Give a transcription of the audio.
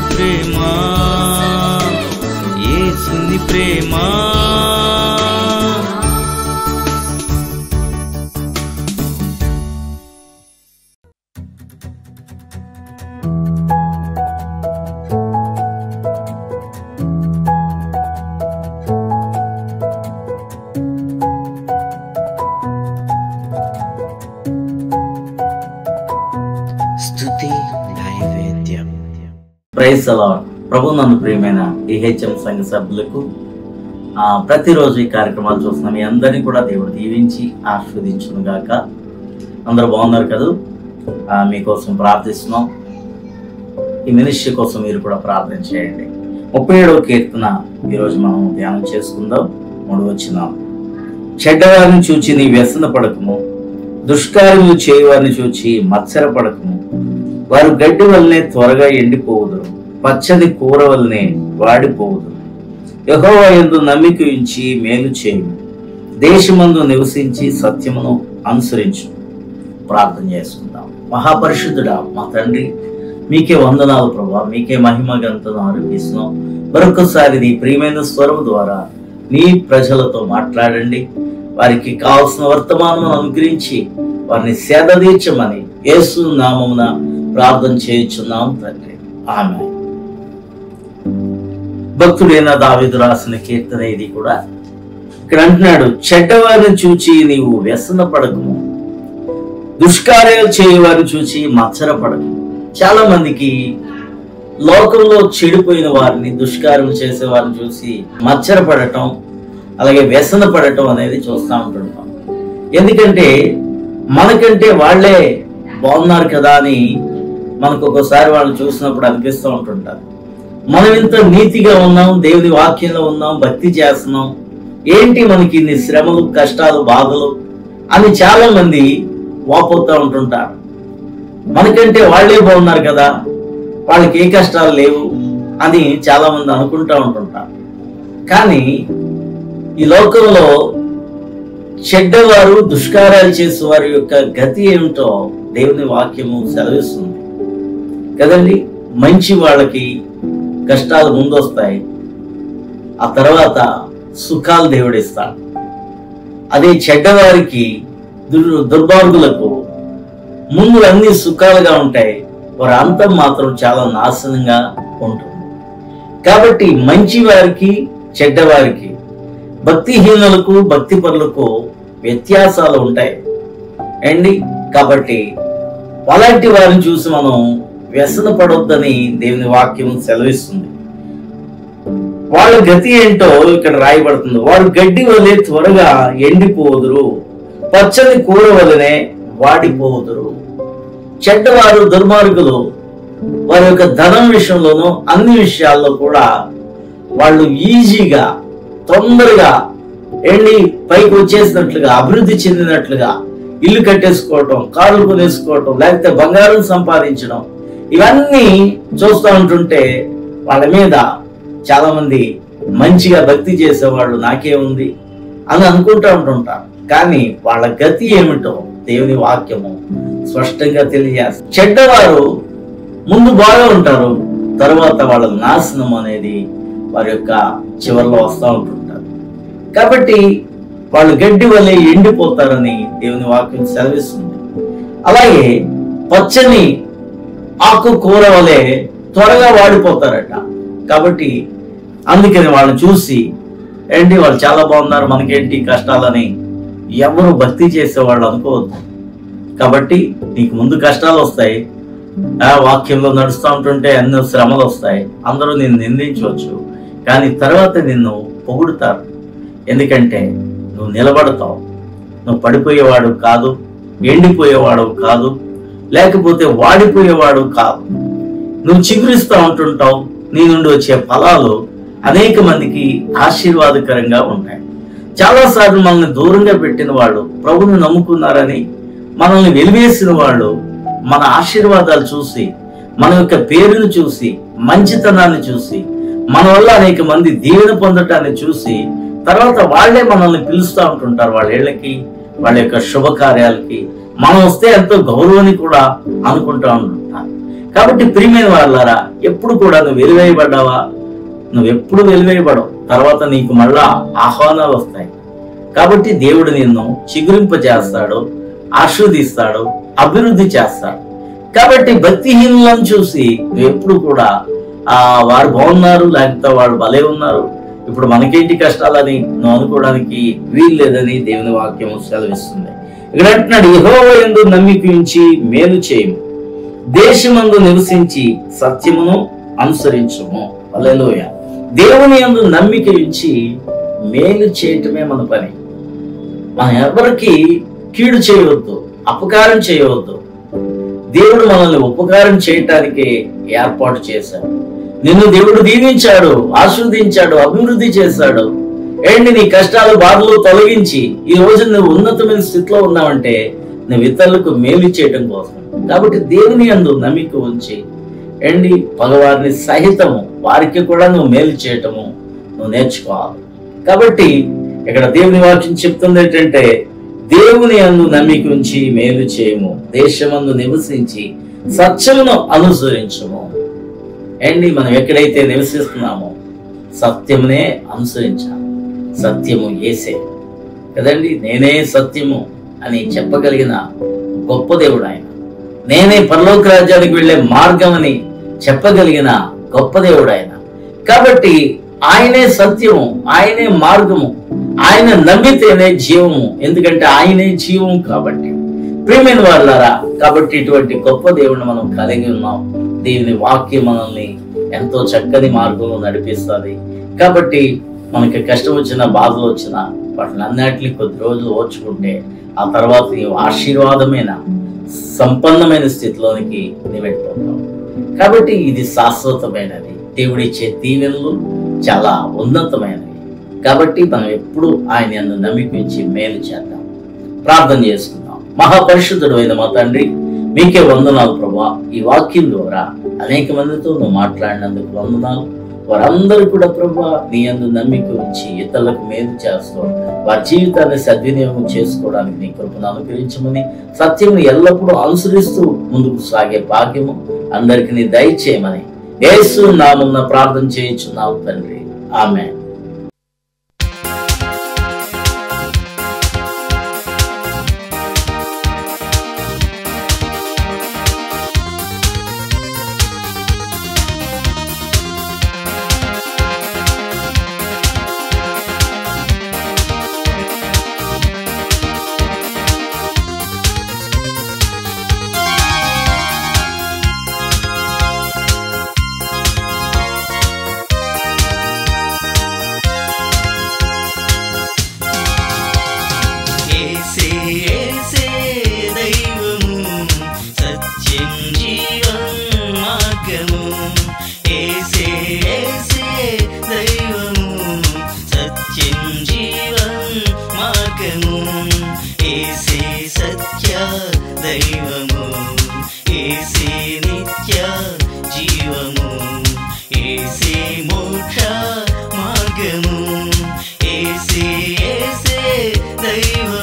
ప్రేమ యేసుని ప్రేమ స్తుతి నైవేద్యం ప్రైజ్ అలా ప్రభు నన్ను ప్రియమైన ఈహెచ్ఎం సంఘ సభ్యులకు ఆ, ప్రతిరోజు ఈ కార్యక్రమాలు చూస్తున్న మీ అందరినీ కూడా దేవుడు దీవించి ఆస్వాదించును గాక అందరూ బాగున్నారు కదా ఆ, మీకోసం ప్రార్థిస్తున్నాం ఈ మినిస్ట్రీ కోసం మీరు కూడా ప్రార్థన చేయండి ముప్పై ఏడవ కీర్తన ఈరోజు మనం ధ్యానం చేసుకుందాం మూడు వచ్చినాం చెడ్డవారిని చూచి నీ వ్యసన పడకము దుష్కార్యములు చేయవారిని చూచి మత్సర పడకము వారు గడ్డి వల్లనే త్వరగా ఎండిపోవుదురు పచ్చని కూర వల్లనే వాడిపోవుదురు యెహోవా యందు నమ్మిక ఉంచి మేలు చేయు దేశమందు నివసించి సత్యమును అనుసరించు ప్రార్థన చేసుకుందాం మహాపరిశుద్ధుడా మా తండ్రి మీకే వందనాలు ప్రభా మీకే మహిమ గంతను ఆరోపిస్తున్నాం మరొకసారి నీ ప్రియమైన స్వరం ద్వారా నీ ప్రజలతో మాట్లాడండి వారికి కావలసిన వర్తమానం అనుగ్రహించి వారిని సేద తీర్చమని యేసు నామమున ప్రార్థన చేయుచున్నాం తండ్రి ఆమె భక్తుడైన దావీదు రాసిన కీర్తన ఇది కూడా ఇక్కడ అంటున్నాడు చెడ్డవారిని చూచి నీవు వ్యసన పడకము దుష్కార్యాలు చేయవారిని చూచి మత్సర పడకము చాలా మందికి లోకంలో చెడిపోయిన వారిని దుష్కార్యం చేసే వారిని చూసి మచ్చర పడటం అలాగే వ్యసన పడటం అనేది చూస్తూ ఉంటుంటాం ఎందుకంటే మనకంటే వాళ్ళే బాగున్నారు కదా అని మనకు ఒక్కోసారి వాళ్ళని చూసినప్పుడు అనిపిస్తూ ఉంటుంటారు మనం ఇంత నీతిగా ఉన్నాం దేవుని వాక్యంలో ఉన్నాం భక్తి చేస్తున్నాం ఏంటి మనకి ఇన్ని శ్రమలు కష్టాలు బాధలు అని చాలా మంది వాపోతూ ఉంటుంటారు మనకంటే వాళ్ళే బాగున్నారు కదా వాళ్ళకి ఏ కష్టాలు లేవు అని చాలా మంది అనుకుంటా ఉంటుంటారు కానీ ఈ లోకంలో చెడ్డవారు దుష్కార్యాలు చేసే వారి యొక్క గతి ఏమిటో దేవుని వాక్యము సెలవిస్తుంది కదండి మంచి వాళ్ళకి కష్టాలు ముందొస్తాయి ఆ తర్వాత సుఖాలు దేవుడిస్తాడు అదే చెడ్డవారికి దుర్ దుర్మార్గులకు ముందు అన్ని సుఖాలుగా ఉంటాయి వారి అంతం మాత్రం చాలా నాశనంగా ఉంటుంది కాబట్టి మంచి వారికి చెడ్డవారికి భక్తిహీనులకు భక్తి పరులకు వ్యత్యాసాలు ఉంటాయి అండి కాబట్టి అలాంటి వారిని చూసి మనం వ్యసన పడొద్దని దేవుని వాక్యం సెలవిస్తుంది వాళ్ళ గతి ఏంటో ఇక్కడ రాయబడుతుంది వారు గడ్డి వలె త్వరగా ఎండిపోదురు పచ్చని కూర వలనే వాడిపోదురు చెడ్డవారు దుర్మార్గులు వారి యొక్క ధనం విషయంలోనూ అన్ని విషయాల్లో కూడా వాళ్ళు ఈజీగా తొందరగా ఎండి పైకి వచ్చేసినట్లుగా అభివృద్ధి చెందినట్లుగా ఇల్లు కట్టేసుకోవటం కార్లు కొనేసుకోవటం లేకపోతే బంగారం సంపాదించడం ఇవన్నీ చూస్తూ ఉంటుంటే వాళ్ళ మీద చాలా మంది మంచిగా భక్తి చేసేవాళ్ళు నాకే ఉంది అని అనుకుంటూ ఉంటుంటారు కానీ వాళ్ళ గతి ఏమిటో దేవుని వాక్యము స్పష్టంగా తెలియజేస్తారు చెడ్డవారు ముందు బాగా ఉంటారు తర్వాత వాళ్ళ నాశనం అనేది వారి యొక్క చివరిలో వస్తూ ఉంటుంటారు కాబట్టి వాళ్ళు గడ్డి వల్లే ఎండిపోతారని దేవుని వాక్యం సెలవిస్తుంది అలాగే పచ్చని ఆకు కూర వలె త్వరగా వాడిపోతారట కాబట్టి అందుకని వాళ్ళని చూసి ఏంటి వాళ్ళు చాలా బాగున్నారు మనకేంటి కష్టాలని ఎవరు భక్తి చేసేవాళ్ళు అనుకోవద్దు కాబట్టి నీకు ముందు కష్టాలు వస్తాయి ఆ వాక్యంలో నడుస్తూ ఉంటుంటే ఎన్నో శ్రమలు వస్తాయి అందరూ నిన్ను నిందించవచ్చు కానీ తర్వాత నిన్ను పొగుడుతారు ఎందుకంటే నువ్వు నిలబడతావు నువ్వు పడిపోయేవాడు కాదు ఎండిపోయేవాడు కాదు లేకపోతే వాడిపోయేవాడు కాదు నువ్వు చిగురిస్తూ ఉంటుంటావు నీ నుండి వచ్చే ఫలాలు అనేక మందికి ఆశీర్వాదకరంగా ఉంటాయి చాలా సార్లు మనల్ని దూరంగా పెట్టిన వాళ్ళు ప్రభుని నమ్ముకున్నారని మనల్ని వెలివేసిన వాళ్ళు మన ఆశీర్వాదాలు చూసి మన యొక్క పేరును చూసి మంచితనాన్ని చూసి మన వల్ల అనేక మంది దీవెన పొందటాన్ని చూసి తర్వాత వాళ్ళే మనల్ని పిలుస్తూ ఉంటుంటారు వాళ్ళ ఇళ్ళకి వాళ్ళ యొక్క శుభకార్యాలకి మనం వస్తే ఎంతో గౌరవాన్ని కూడా అనుకుంటూ ఉంటుంటారు కాబట్టి ప్రియమైన వాళ్ళారా ఎప్పుడు కూడా నువ్వు వెలివేయబడ్డావా నువ్వు ఎప్పుడు వెలివేయబడవు తర్వాత నీకు మళ్ళా ఆహ్వానాలు వస్తాయి కాబట్టి దేవుడు నిన్ను చిగురింప చేస్తాడు ఆస్వాదిస్తాడు అభివృద్ధి చేస్తాడు కాబట్టి భక్తిహీనులను చూసి నువ్వు ఎప్పుడు కూడా ఆ వారు బాగున్నారు లేకపోతే వాళ్ళు భలే ఉన్నారు ఇప్పుడు మనకేంటి కష్టాలని నువ్వు అనుకోవడానికి వీలు లేదని దేవుని వాక్యం సెలవిస్తుంది ఇక్కడ అంటున్నాడు యెహోవా యందు నమ్మిక ఉంచి మేలు చేయము దేశమందు నివసించి సత్యమును అనుసరించుము అలెలోయ దేవుని యందు నమ్మిక ఉంచి మేలు చేయటమే మన పని మనం ఎవరికి కీడు చేయవద్దు అపకారం చేయవద్దు దేవుడు మనల్ని ఉపకారం చేయటానికి ఏర్పాటు చేశాడు నిన్ను దేవుడు దీవించాడు ఆశీర్వదించాడు అభివృద్ధి చేశాడు ఏంటి నీ కష్టాలు బాధలు తొలగించి ఈ రోజు నువ్వు ఉన్నతమైన స్థితిలో ఉన్నావంటే నువ్వు ఇతరులకు మేలు చేయటం కోసం కాబట్టి దేవుని అందు నమ్మిక ఉంచి ఏంటి పగవారిని సహితము వారికి కూడా నువ్వు మేలు చేయటము నువ్వు నేర్చుకోవాలి కాబట్టి ఇక్కడ దేవుని వాక్యం చెప్తుంది ఏంటంటే దేవుని అందు నమ్మిక ఉంచి మేలు చేయము దేశమందు నివసించి సత్యమును అనుసరించము ఏంటి మనం ఎక్కడైతే నివసిస్తున్నామో సత్యమునే అనుసరించాలి సత్యము ఏసే కదండి నేనే సత్యము అని చెప్పగలిగిన గొప్ప దేవుడు ఆయన నేనే పరలోక రాజ్యానికి వెళ్ళే మార్గం అని చెప్పగలిగిన గొప్ప దేవుడు ఆయన కాబట్టి ఆయనే సత్యము ఆయనే మార్గము ఆయన నమ్మితేనే జీవము ఎందుకంటే ఆయనే జీవము కాబట్టి ప్రియమైన వాళ్ళారా కాబట్టి ఇటువంటి గొప్ప దేవుడిని మనం కలిగి ఉన్నాం దేవుని వాక్యం మనల్ని ఎంతో చక్కని మార్గంలో నడిపిస్తుంది కాబట్టి మనకి కష్టం వచ్చిన బాధలు వచ్చిన వాటిని అన్నిటిని కొద్ది రోజులు ఓర్చుకుంటే ఆ తర్వాత నీవు ఆశీర్వాదమైన సంపన్నమైన స్థితిలోనికి నీవు వెళ్ళిపోతావు కాబట్టి ఇది శాశ్వతమైనది దేవుడిచ్చే దీవెనలు చాలా ఉన్నతమైనవి కాబట్టి మనం ఎప్పుడు ఆయన యందు నమ్మిపించి మేలు చేద్దాం ప్రార్థన చేసుకుందాం మహాపరిశుద్ధుడు అయిన మా తండ్రి మీకే వందనాలు ప్రభా ఈ వాక్యం ద్వారా అనేక మందితో నువ్వు మాట్లాడినందుకు వందనాలు వారందరూ కూడా ప్రభా నీ అందు నమ్మిక ఉంచి ఇతరులకు మేలు చేస్తూ వారి జీవితాన్ని సద్వినియోగం చేసుకోవడానికి నీ కృపను అనుగ్రహించమని సత్యమును ఎల్లప్పుడూ అనుసరిస్తూ ముందుకు సాగే భాగ్యము అందరికి నీ దయచేయమని యేసు నామమున ప్రార్థన చేయించున్నావు తండ్రి ఆమె ఏసే ఏసే దైవము సత్యం జీవం మార్గము ఏసే ఏసే దైవము సత్యం జీవం మార్గము ఏసే సత్య దైవము ఏసే నిత్య జీవము ఏసే మోక్ష మార్గము ఏసే ఏసే దైవము